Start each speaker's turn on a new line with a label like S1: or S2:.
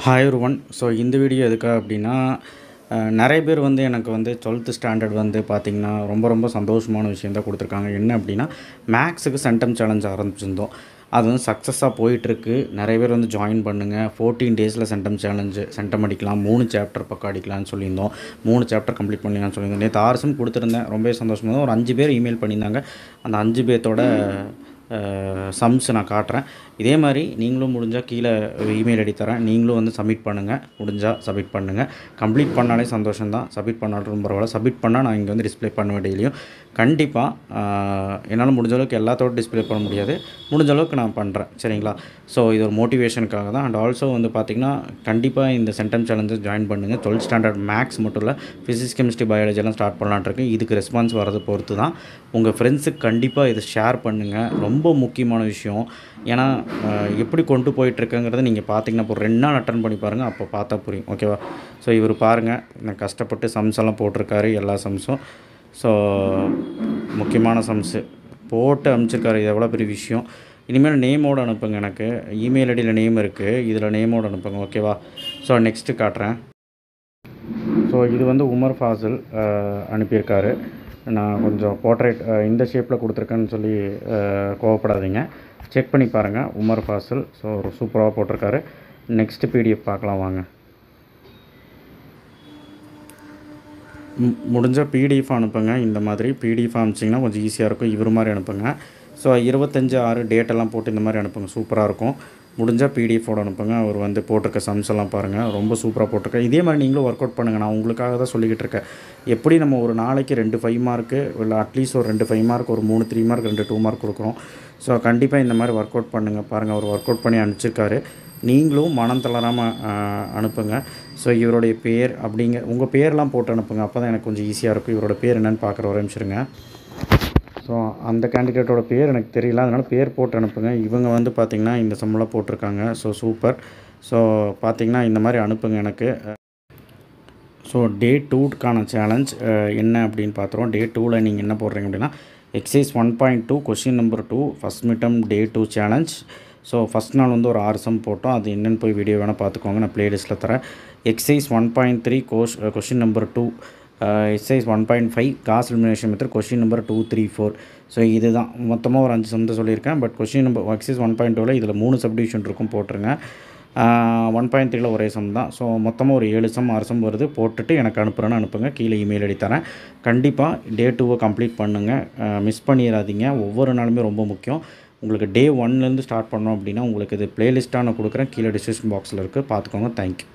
S1: Hi one so இந்த video எதுக்காக அப்படின்னா அஹ், நிறைய பேர் வந்து எனக்கு வந்து டுவெல்த்து ஸ்டாண்டர்ட் வந்து பார்த்திங்கன்னா ரொம்ப ரொம்ப சந்தோஷமான விஷயம் தான் கொடுத்துருக்காங்க என்ன அப்படின்னா மேக்ஸுக்கு சென்டம் சேலஞ்ச் ஆரம்பிச்சிருந்தோம் அது வந்து சக்ஸஸாக போயிட்டுருக்கு நிறைய பேர் வந்து ஜாயின் பண்ணுங்கள் ஃபோர்டீன் டேஸில் சென்டம் சேலஞ்சு சென்டம் அடிக்கலாம் மூணு சாப்டர் பக்கம் அடிக்கலாம்னு சொல்லியிருந்தோம் மூணு சாப்டர் கம்ப்ளீட் பண்ணலாம்னு சொல்லியிருந்தோம் நேற்று ஆர்எஸ்எம் கொடுத்துருந்தேன் ரொம்பவே சந்தோஷமாக இருந்தது. ஒரு அஞ்சு பேர் இமெயில் பண்ணியிருந்தாங்க அந்த அஞ்சு பேர்த்தோட சம்ஸ் நான் காட்டுறேன் இதே மாதிரி நீங்களும் முடிஞ்சால் கீழே இமெயில் அடி தரேன் நீங்களும் வந்து சப்மிட் பண்ணுங்கள் முடிஞ்சால் சப்மிட் பண்ணுங்கள் கம்ப்ளீட் பண்ணாலே சந்தோஷம்தான் சப்மிட் பண்ணாலும் ரொம்ப பரவாயில்ல சப்மிட் பண்ணால் நான் இங்கே வந்து டிஸ்ப்ளே பண்ணுவேன் டெய்லியும் கண்டிப்பாக என்னால் முடிஞ்ச அளவுக்கு எல்லாத்தோட டிஸ்ப்ளே பண்ண முடியாது முடிஞ்ச அளவுக்கு நான் பண்ணுறேன் சரிங்களா ஸோ இது ஒரு மோட்டிவேஷனுக்காக தான் அண்ட் ஆல்சோ வந்து பார்த்திங்கன்னா கண்டிப்பாக இந்த சென்டம் சேலஞ்சஸ் ஜாயின் பண்ணுங்கள் டுவெல்த் ஸ்டாண்டர்ட் மேக்ஸ் மட்டும் இல்லை ஃபிசிக்ஸ் கெமிஸ்ட்ரி பயாலஜி எல்லாம் ஸ்டார்ட் பண்ணலான்ட்டு இருக்கு இதுக்கு ரெஸ்பான்ஸ் வரதை பொறுத்து தான் உங்கள் ஃப்ரெண்ட்ஸுக்கு கண்டிப்பாக இதை ஷேர் பண்ணுங்கள் ரொம்ப முக்கியமான விஷயம் ஏன்னா அஹ், எப்படி கொண்டு போயிட்டுருக்குங்கிறத நீங்கள் பார்த்தீங்கன்னா இப்போ ரெண்டு நாள் அட்டன் பண்ணி பாருங்கள் அப்போ பார்த்தா புரியும் ஓகேவா ஸோ இவர் பாருங்கள் நான் கஷ்டப்பட்டு சம்ஸ் எல்லாம் போட்டிருக்காரு எல்லா சம்ஸும் ஸோ முக்கியமான சம்ஸு போட்டு அனுப்பிச்சிருக்காரு இது எவ்வளோ பெரிய விஷயம் இனிமேல் நேமோடு அனுப்புங்க எனக்கு இமெயில் ஐடியில் நேம் இருக்குது இதில் நேமோடு அனுப்புங்க ஓகேவா ஸோ நெக்ஸ்ட்டு காட்டுறேன் ஸோ இது வந்து உமர் ஃபாசில் அஹ், அனுப்பியிருக்காரு நான் கொஞ்சம் போர்ட்ரேட் இந்த ஷேப்பில் கொடுத்துருக்கேன்னு சொல்லி அஹ், கோவப்படாதீங்க செக் பண்ணி பாருங்கள் உமர் ஃபாசில் ஸோ ஒரு சூப்பராக போட்டிருக்காரு நெக்ஸ்ட் பிடிஎஃப் பார்க்கலாம் வாங்க முடிஞ்ச பிடிஎஃப் அனுப்புங்க இந்த மாதிரி பிடிஎஃப் அனுப்பிச்சிங்கன்னா கொஞ்சம் ஈஸியாக இருக்கும் இவர் மாதிரி அனுப்புங்க ஸோ இருபத்தஞ்சு ஆறு டேட்டெல்லாம் போட்டு இந்த மாதிரி அனுப்புங்க சூப்பராக இருக்கும் முடிஞ்சால் பிடிஎஃபோட அனுப்புங்க அவர் வந்து போட்டிருக்க சம்ஸ் எல்லாம் பாருங்கள் ரொம்ப சூப்பராக போட்டிருக்கேன் இதே மாதிரி நீங்களும் ஒர்க் அவுட் பண்ணுங்கள் நான் உங்களுக்காக தான் சொல்லிக்கிட்டு இருக்கேன் எப்படி நம்ம ஒரு நாளைக்கு ரெண்டு ஃபைவ் மார்க்கு இல்லை அட்லீஸ்ட் ஒரு ரெண்டு ஃபைவ் மார்க் ஒரு மூணு த்ரீ மார்க் ரெண்டு டூ மார்க் கொடுக்குறோம் ஸோ கண்டிப்பாக இந்த மாதிரி ஒர்க் அவுட் பண்ணுங்கள் பாருங்கள் அவர் ஒர்க் அவுட் பண்ணி அனுப்பிச்சிருக்காரு நீங்களும் மனம் தளராமல் அனுப்புங்க ஸோ இவருடைய பேர் அப்படிங்க உங்கள் பேர்லாம் போட்டு அனுப்புங்க அப்போ தான் எனக்கு கொஞ்சம் ஈஸியாக இருக்கும் இவரோட பேர் என்னன்னு பார்க்குற ஒரு நிமிஷருங்க ஸோ அந்த கேண்டிடேட்டோட பேர் எனக்கு தெரியல அதனால் பேர் போட்டு அனுப்புங்க இவங்க வந்து பார்த்திங்கன்னா இந்த சம்பளம் போட்டிருக்காங்க ஸோ சூப்பர் ஸோ பார்த்திங்கன்னா இந்த மாதிரி அனுப்புங்க எனக்கு ஸோ டே டூக்கான சேலஞ்ச் என்ன அப்படின்னு பார்த்துருவோம் டே டூவில் நீங்கள் என்ன போடுறீங்க அப்படின்னா exercise one point two question number two first midterm day two challenge so first நாள் வந்து ஒரு ஆறு சம் போட்டோம் அது என்னென்னு போய் வீடியோ வேணால் பார்த்துக்கோங்க நான் ப்ளேலிஸ்ட்டில் தரேன் exercise one point three question question number two exercise one point five Gauss elimination method question number two three four so இதுதான் மொத்தமாக ஒரு அஞ்சு சம் தான் சொல்லியிருக்கேன் but question number exercise one point டூவில் இதில் மூணு சப்டிவிஷன் இருக்கும் போட்டுருங்க ஒன் பாயிண்ட் த்ரீல ஒரே சம் தான் ஸோ மொத்தமாக ஒரு ஏழு சம் ஆறு சம் வருது போட்டுட்டு எனக்கு அனுப்புகிறேன்னு அனுப்புங்க கீழே இமெயில் அடி தரேன் கண்டிப்பாக டே டூவை கம்ப்ளீட் பண்ணுங்கள் மிஸ் பண்ணிடாதீங்க ஒவ்வொரு நாளுமே ரொம்ப முக்கியம் உங்களுக்கு டே ஒன்லேருந்து ஸ்டார்ட் பண்ணோம் அப்படின்னா உங்களுக்கு இது பிளேலிஸ்ட்டாக நான் கொடுக்குறேன் கீழே டிஸ்கிரிப்ஷன் பாக்ஸில் இருக்குது பார்த்துக்கோங்க தேங்க்யூ